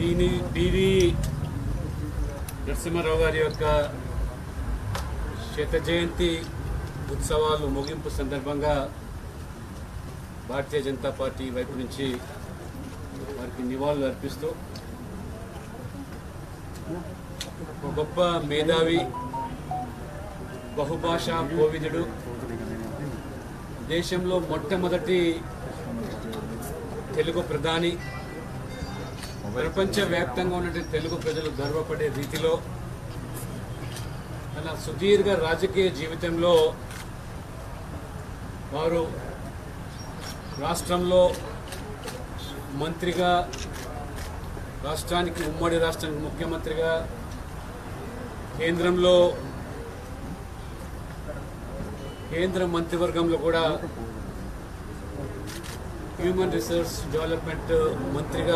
దీని డివి నరసింహారావు గారి యొక్క శత జయంతి ఉత్సవాలు ముగింపు సందర్భంగా భారతీయ జనతా పార్టీ వైపు నుంచి వారికి నివాళులు అర్పిస్తూ ఒక గొప్ప మేధావి బహుభాషా కోవిదుడు దేశంలో మొట్టమొదటి తెలుగు ప్రధాని ప్రపంచవ్యాప్తంగా ఉన్నటువంటి తెలుగు ప్రజలు గర్వపడే రీతిలో తన సుదీర్ఘ రాజకీయ జీవితంలో వారు రాష్ట్రంలో మంత్రిగా రాష్ట్రానికి ఉమ్మడి రాష్ట్రానికి ముఖ్యమంత్రిగా కేంద్రంలో కేంద్ర మంత్రివర్గంలో కూడా హ్యూమన్ రిసోర్స్ డెవలప్మెంట్ మంత్రిగా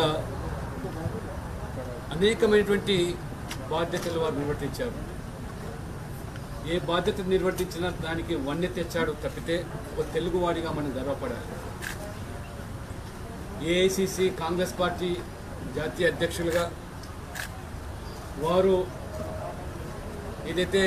అనేకమైనటువంటి బాధ్యతలు వారు నిర్వర్తించారు ఏ బాధ్యత నిర్వర్తించినా దానికి వన్నె తెచ్చాడు తప్పితే ఒక తెలుగువాడిగా మనం గర్వపడాలి ఏఐసిసి కాంగ్రెస్ పార్టీ జాతీయ అధ్యక్షులుగా వారు ఏదైతే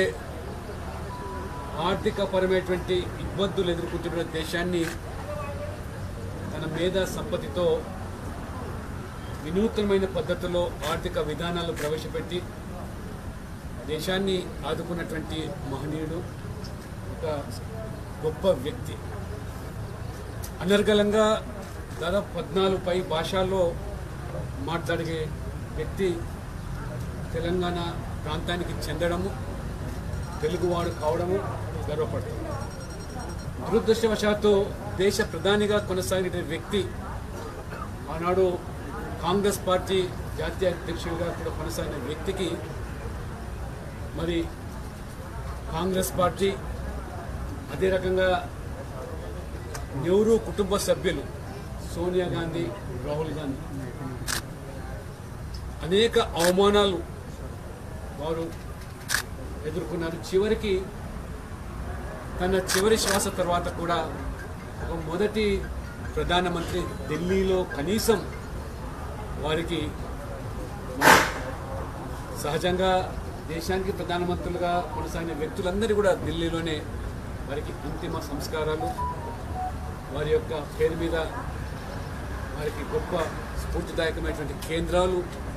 ఆర్థిక పరమైనటువంటి ఇబ్బందులు ఎదుర్కొంటున్న దేశాన్ని తన మేధా సంపత్తితో వినూత్నమైన పద్ధతిలో ఆర్థిక విధానాలు ప్రవేశపెట్టి దేశాన్ని ఆదుకున్నటువంటి మహనీయుడు ఒక గొప్ప వ్యక్తి అనర్గళంగా దాదాపు పద్నాలుగు పై భాషల్లో మాట్లాడే వ్యక్తి తెలంగాణ ప్రాంతానికి చెందడము తెలుగువాడు కావడము గర్వపడుతుంది దురదృష్టవశాత్తు దేశ ప్రధానిగా కొనసాగిన వ్యక్తి ఆనాడు కాంగ్రెస్ పార్టీ జాతీయ అధ్యక్షుడిగా కూడా కొనసాగిన వ్యక్తికి మరి కాంగ్రెస్ పార్టీ అదే రకంగా నెహ్రూ కుటుంబ సభ్యులు సోనియా గాంధీ రాహుల్ గాంధీ అనేక అవమానాలు వారు ఎదుర్కొన్నారు చివరికి తన చివరి శ్వాస తర్వాత కూడా ఒక మొదటి ప్రధానమంత్రి ఢిల్లీలో కనీసం వారికి మరి సహజంగా దేశానికి ప్రధానమంత్రులుగా కొనసాగిన వ్యక్తులందరూ కూడా ఢిల్లీలోనే వారికి అంతిమ సంస్కారాలు వారి యొక్క పేరు మీద వారికి గొప్ప స్ఫూర్తిదాయకమైనటువంటి కేంద్రాలు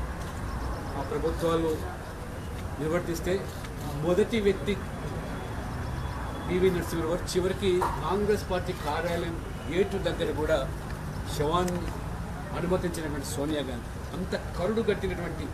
ఆ ప్రభుత్వాలు నిర్వర్తిస్తే మొదటి వ్యక్తి పివి నరసింహరావు గారు చివరికి కాంగ్రెస్ పార్టీ కార్యాలయం గేటు దగ్గర కూడా శవాన్ని అనుమతించినటువంటి సోనియా గాంధీ అంత కరుడు కట్టినటువంటి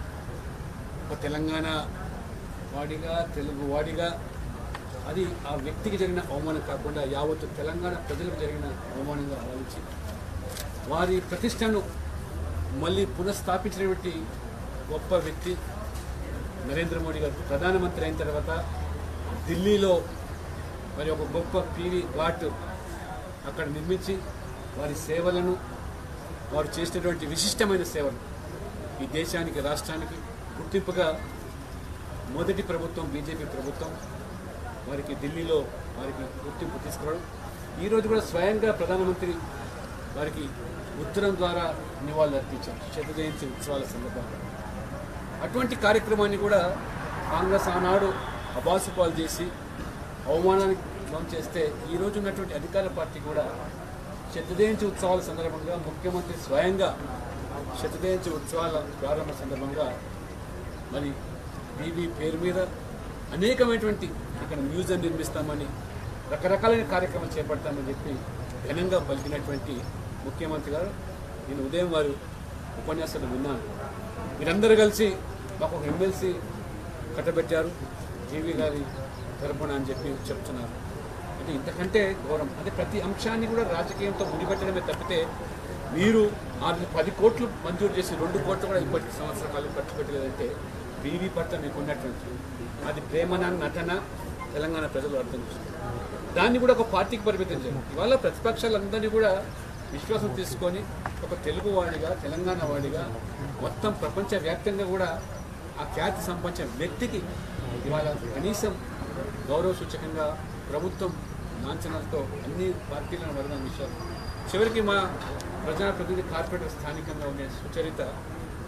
ఒక తెలంగాణ వాడిగా తెలుగు వాడిగా అది ఆ వ్యక్తికి జరిగిన అవమానం కాకుండా యావత్తు తెలంగాణ ప్రజలకు జరిగిన అవమానంగా భావించి వారి ప్రతిష్టను మళ్ళీ పునఃస్థాపించినటువంటి గొప్ప వ్యక్తి నరేంద్ర మోడీ గారు ప్రధానమంత్రి అయిన తర్వాత ఢిల్లీలో మరి ఒక గొప్ప పీవీ ఘాట్ అక్కడ నిర్మించి వారి సేవలను వారు చేసినటువంటి విశిష్టమైన సేవలు ఈ దేశానికి రాష్ట్రానికి గుర్తింపుగా మొదటి ప్రభుత్వం బీజేపీ ప్రభుత్వం వారికి ఢిల్లీలో వారికి గుర్తింపు తీసుకురావడం ఈరోజు కూడా స్వయంగా ప్రధానమంత్రి వారికి ఉత్తరం ద్వారా నివాళులు అర్పించారు శత జయంతి ఉత్సవాల సందర్భంగా అటువంటి కార్యక్రమాన్ని కూడా కాంగ్రెస్ ఆనాడు అబాసుపాలు చేసి అవమానానికి లోన్ చేస్తే ఈ రోజు ఉన్నటువంటి అధికార పార్టీ కూడా శతజయంతి ఉత్సవాల సందర్భంగా ముఖ్యమంత్రి స్వయంగా శతజయంతి ఉత్సవాల ప్రారంభ సందర్భంగా మరి బీబీ పేరు మీద అనేకమైనటువంటి ఇక్కడ మ్యూజియం నిర్మిస్తామని రకరకాలైన కార్యక్రమాలు చేపడతామని చెప్పి ఘనంగా పలికినటువంటి ముఖ్యమంత్రి గారు నేను ఉదయం వారు ఉపన్యాసాలు విన్నాను మీరందరూ కలిసి మాకు ఒక ఎమ్మెల్సీ కట్టబెట్టారు జీవి గారి తరపున అని చెప్పి చెప్తున్నారు అంటే ఇంతకంటే గౌరవం అంటే ప్రతి అంశాన్ని కూడా రాజకీయంతో ముడిపెట్టడమే తప్పితే మీరు ఆ పది కోట్లు మంజూరు చేసి రెండు కోట్లు కూడా ఇప్పటి సంవత్సర కాలం ఖర్చు పెట్టలేదంటే బీవీ పట్ల మీకు ఉన్నటువంటి అది ప్రేమన నటన తెలంగాణ ప్రజలు అర్థం చేస్తారు దాన్ని కూడా ఒక పార్టీకి పరిమితం చేయాలి ఇవాళ ప్రతిపక్షాలందరినీ కూడా విశ్వాసం తీసుకొని ఒక తెలుగు వాడిగా తెలంగాణ వాడిగా మొత్తం ప్రపంచ వ్యాప్తంగా కూడా ఆ ఖ్యాతి సంపాదించిన వ్యక్తికి ఇవాళ కనీసం గౌరవ సూచకంగా ప్రభుత్వం లాంఛనాలతో అన్ని పార్టీలను వరదన విషయాలు చివరికి మా ప్రజాప్రతినిధి కార్పొరేటర్ స్థానికంగా ఉండే సుచరిత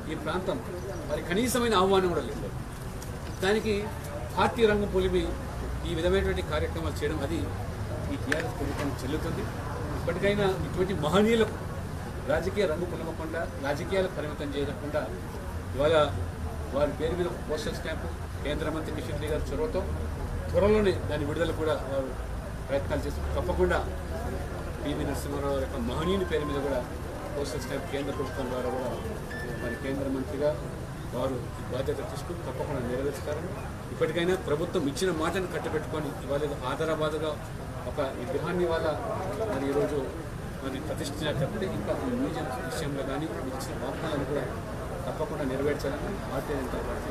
ఈ ప్రాంతం మరి కనీసమైన ఆహ్వానం కూడా లేదు దానికి పార్టీ రంగం పొలిమి ఈ విధమైనటువంటి కార్యక్రమాలు చేయడం అది ఈ టీఆర్ఎస్ ప్రభుత్వం చెల్లుతుంది ఇప్పటికైనా ఇటువంటి మహనీయులకు రాజకీయ రంగు పొలమకుండా రాజకీయాలకు పరిమితం చేయకుండా ఇవాళ వారి పేరు మీద ఒక పోస్టల్ స్టాంపు కేంద్ర మంత్రి కిషన్ రెడ్డి గారి చొరవతో త్వరలోనే దాని విడుదల కూడా వారు ప్రయత్నాలు చేసి తప్పకుండా పివి నరసింహారావు యొక్క మహనీయుని పేరు మీద కూడా పోస్టల్ స్టాంప్ కేంద్ర ప్రభుత్వం ద్వారా కూడా మరి కేంద్ర మంత్రిగా వారు ఈ బాధ్యత తీసుకుని తప్పకుండా నెరవేరుస్తారు ఇప్పటికైనా ప్రభుత్వం ఇచ్చిన మాటను కట్టబెట్టుకొని ఇవాళ ఏదో ఆధారబాధగా ఒక విగ్రహాన్ని వాళ్ళ మరి ఈరోజు మరి ప్రతిష్ఠించినట్లయితే ఇంకా ఈ మ్యూజియం విషయంలో కానీ మీరు ఇచ్చిన వాగ్దానాలను కూడా తప్పకుండా నెరవేర్చాలని భారతీయ జనతా పార్టీ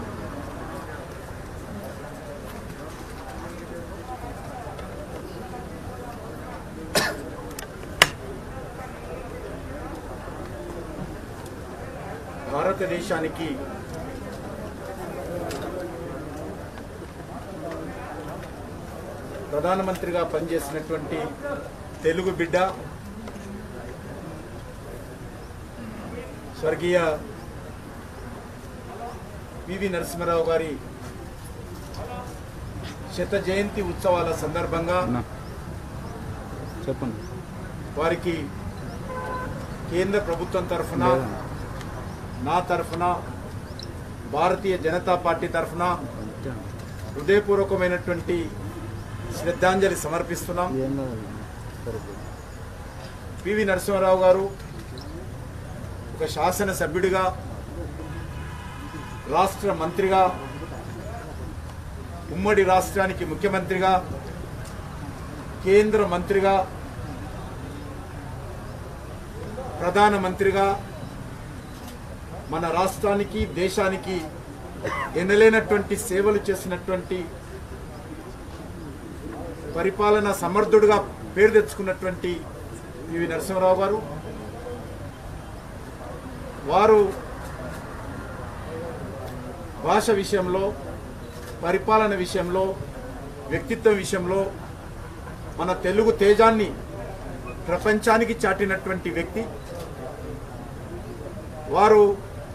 భారతదేశానికి ప్రధానమంత్రిగా పనిచేసినటువంటి తెలుగు బిడ్డ స్వర్గీయ పివి నరసింహారావు గారి శత జయంతి ఉత్సవాల సందర్భంగా చెప్పండి వారికి కేంద్ర ప్రభుత్వం తరఫున నా తరఫున భారతీయ జనతా పార్టీ తరఫున హృదయపూర్వకమైనటువంటి శ్రద్ధాంజలి సమర్పిస్తున్నాం ఏం కాదు సరిపోయింది పివి నరసింహారావు గారు ఒక శాసన సభ్యుడిగా రాష్ట్ర మంత్రిగా ఉమ్మడి రాష్ట్రానికి ముఖ్యమంత్రిగా కేంద్ర మంత్రిగా ప్రధానమంత్రిగా మన రాష్ట్రానికి దేశానికి ఎనలేనటువంటి సేవలు చేసినటువంటి పరిపాలన సమర్థుడుగా పేరు తెచ్చుకున్నటువంటి పివి నరసింహారావు గారు వారు భాష విషయంలో పరిపాలన విషయంలో వ్యక్తిత్వం విషయంలో మన తెలుగు తేజాన్ని ప్రపంచానికి చాటినటువంటి వ్యక్తి వారు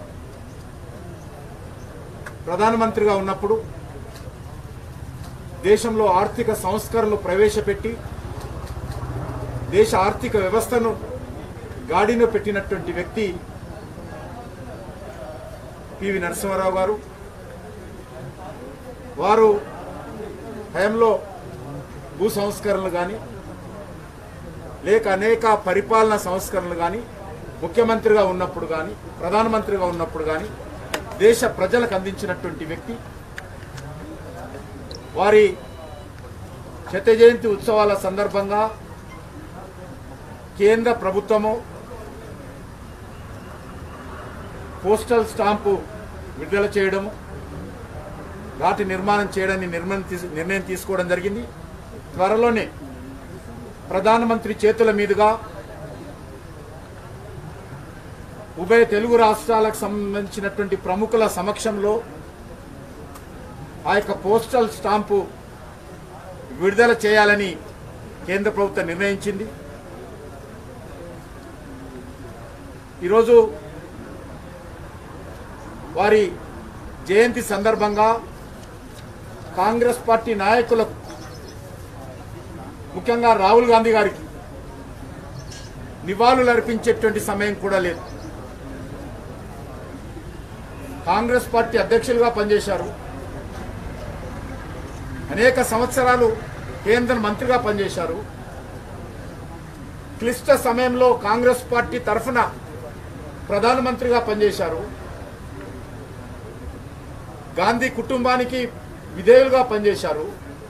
ప్రధానమంత్రిగా ఉన్నప్పుడు దేశంలో ఆర్థిక సంస్కరణలు ప్రవేశపెట్టి దేశ ఆర్థిక వ్యవస్థను గాడిలో పెట్టినటువంటి వ్యక్తి పివి నరసింహారావు గారు వారు హయంలో భూ సంస్కరణలు కానీ లేక అనేక పరిపాలన సంస్కరణలు కానీ ముఖ్యమంత్రిగా ఉన్నప్పుడు కానీ ప్రధానమంత్రిగా ఉన్నప్పుడు కానీ దేశ ప్రజలకు అందించినటువంటి వ్యక్తి వారి శత జయంతి ఉత్సవాల సందర్భంగా కేంద్ర ప్రభుత్వము పోస్టల్ స్టాంపు విడుదల చేయడము వాటి నిర్మాణం చేయడాన్ని నిర్ణయం తీసు నిర్ణయం తీసుకోవడం జరిగింది త్వరలోనే ప్రధానమంత్రి చేతుల మీదుగా ఉభయ తెలుగు రాష్ట్రాలకు సంబంధించినటువంటి ప్రముఖుల సమక్షంలో ఆ యొక్క పోస్టల్ స్టాంపు విడుదల చేయాలని కేంద్ర ప్రభుత్వం నిర్ణయించింది ఈరోజు వారి జయంతి సందర్భంగా కాంగ్రెస్ పార్టీ నాయకులకు ముఖ్యంగా రాహుల్ గాంధీ గారికి నివాళులు అర్పించేటువంటి సమయం కూడా లేదు కాంగ్రెస్ పార్టీ అధ్యక్షులుగా పనిచేశారు అనేక సంవత్సరాలు కేంద్ర మంత్రిగా పనిచేశారు క్లిష్ట సమయంలో కాంగ్రెస్ పార్టీ తరఫున ప్రధానమంత్రిగా పనిచేశారు గాంధీ కుటుంబానికి విధేయులుగా పనిచేశారు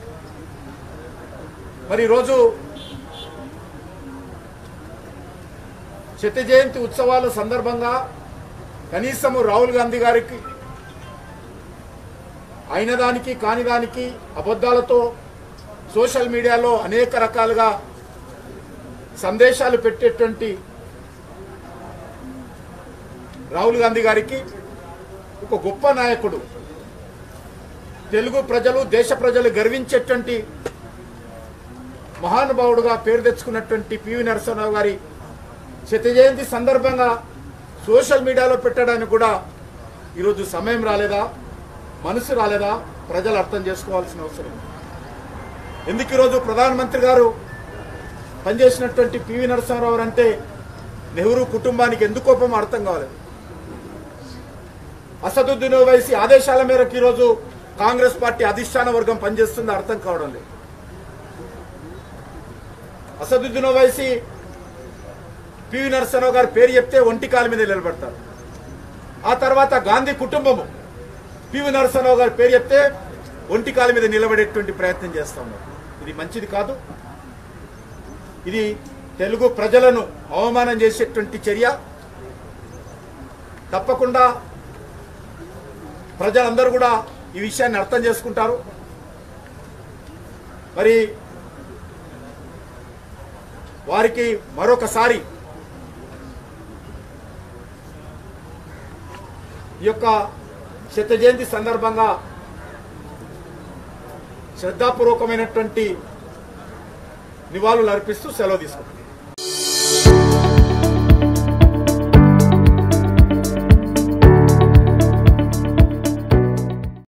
మరి ఈరోజు శత జయంతి ఉత్సవాల సందర్భంగా కనీసము రాహుల్ గాంధీ గారికి అయిన దానికి కాని దానికి అబద్ధాలతో సోషల్ మీడియాలో అనేక రకాలుగా సందేశాలు పెట్టేటువంటి రాహుల్ గాంధీ గారికి ఒక గొప్ప నాయకుడు తెలుగు ప్రజలు దేశ ప్రజలు గర్వించేటువంటి మహానుభావుడుగా పేరు తెచ్చుకున్నటువంటి పివి నరసింహరావు గారి శత జయంతి సందర్భంగా సోషల్ మీడియాలో పెట్టడానికి కూడా ఈరోజు సమయం రాలేదా మనసు రాలేదా ప్రజలు అర్థం చేసుకోవాల్సిన అవసరం ఉంది. ఎందుకు ఈరోజు ప్రధానమంత్రి గారు పనిచేసినటువంటి పివి నరసింహారావు గారు అంటే నెహ్రూ కుటుంబానికి ఎందుకు కోపం అర్థం కాలేదు అసదుద్దీన్ ఓవైసీ ఆదేశాల మేరకు ఈరోజు కాంగ్రెస్ పార్టీ అధిష్టాన వర్గం పనిచేస్తుంది అర్థం కావడం లేదు అసదుద్దీన్ ఓవైసీ పివి నరసింహరావు గారి పేరు చెప్తే ఒంటి కాలు మీద నిలబడతారు ఆ తర్వాత గాంధీ కుటుంబము పివి నరసింహరావు గారి పేరు చెప్తే ఒంటి కాలు మీద నిలబడేటువంటి ప్రయత్నం చేస్తా ఉన్నారు ఇది మంచిది కాదు ఇది తెలుగు ప్రజలను అవమానం చేసేటువంటి చర్య తప్పకుండా ప్రజలందరూ కూడా ఈ విషయాన్ని అర్థం చేసుకుంటారు మరి వారికి మరొకసారి ఈ యొక్క శత జయంతి సందర్భంగా శ్రద్ధాపూర్వకమైనటువంటి నివాళులు అర్పిస్తూ సెలవు తీసుకుంటాం